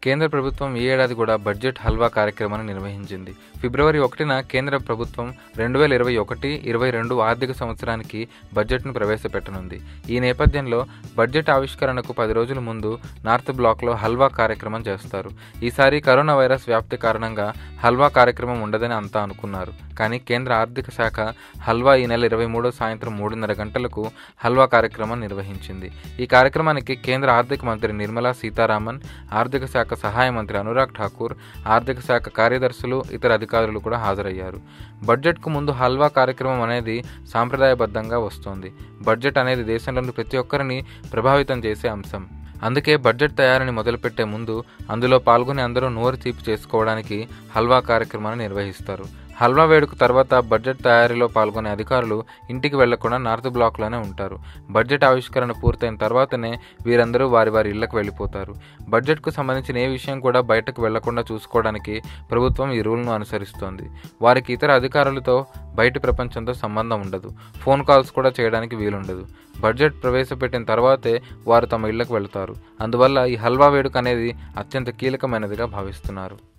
కేంద్ర ప్రభుత్వం ఈ ఏడాది కూడా బడ్జెట్ హల్వా కార్యక్రమాన్ని నిర్వహించింది ఫిబ్రవరి ఒకటిన కేంద్ర ప్రభుత్వం రెండు వేల ఇరవై ఒకటి ఇరవై రెండు ఆర్థిక సంవత్సరానికి బడ్జెట్ను ప్రవేశపెట్టనుంది ఈ నేపథ్యంలో బడ్జెట్ ఆవిష్కరణకు పది రోజుల ముందు నార్త్ బ్లాక్లో హల్వా కార్యక్రమం చేస్తారు ఈసారి కరోనా వైరస్ వ్యాప్తి కారణంగా హల్వా కార్యక్రమం ఉండదని అంతా అనుకున్నారు కానీ కేంద్ర ఆర్థిక శాఖ హల్వా ఈ నెల ఇరవై మూడో సాయంత్రం మూడున్నర గంటలకు హల్వా కార్యక్రమం నిర్వహించింది ఈ కార్యక్రమానికి కేంద్ర ఆర్థిక మంత్రి నిర్మలా సీతారామన్ ఆర్థిక శాఖ సహాయ మంత్రి అనురాగ్ ఠాకూర్ ఆర్థిక శాఖ కార్యదర్శులు ఇతర అధికారులు కూడా హాజరయ్యారు బడ్జెట్కు ముందు హల్వా కార్యక్రమం అనేది సాంప్రదాయబద్ధంగా వస్తోంది బడ్జెట్ అనేది దేశంలోని ప్రతి ఒక్కరిని ప్రభావితం చేసే అంశం అందుకే బడ్జెట్ తయారీని మొదలుపెట్టే ముందు అందులో పాల్గొని అందరూ నోరు తీపి చేసుకోవడానికి హల్వా కార్యక్రమాన్ని నిర్వహిస్తారు హల్వా వేడుక తర్వాత బడ్జెట్ తయారీలో పాల్గొనే అధికారులు ఇంటికి వెళ్లకుండా నార్త్ బ్లాక్లోనే ఉంటారు బడ్జెట్ ఆవిష్కరణ పూర్తయిన తర్వాతనే వీరందరూ వారి వారి ఇళ్లకు వెళ్ళిపోతారు బడ్జెట్కు సంబంధించిన ఏ విషయం కూడా బయటకు వెళ్లకుండా చూసుకోవడానికి ప్రభుత్వం ఈ రూల్ను అనుసరిస్తోంది వారికి ఇతర అధికారులతో బయటి ప్రపంచంతో సంబంధం ఉండదు ఫోన్ కాల్స్ కూడా చేయడానికి వీలుండదు బడ్జెట్ ప్రవేశపెట్టిన తర్వాతే వారు తమ ఇళ్లకు వెళ్తారు అందువల్ల ఈ హల్వా వేడుక అనేది అత్యంత కీలకమైనదిగా భావిస్తున్నారు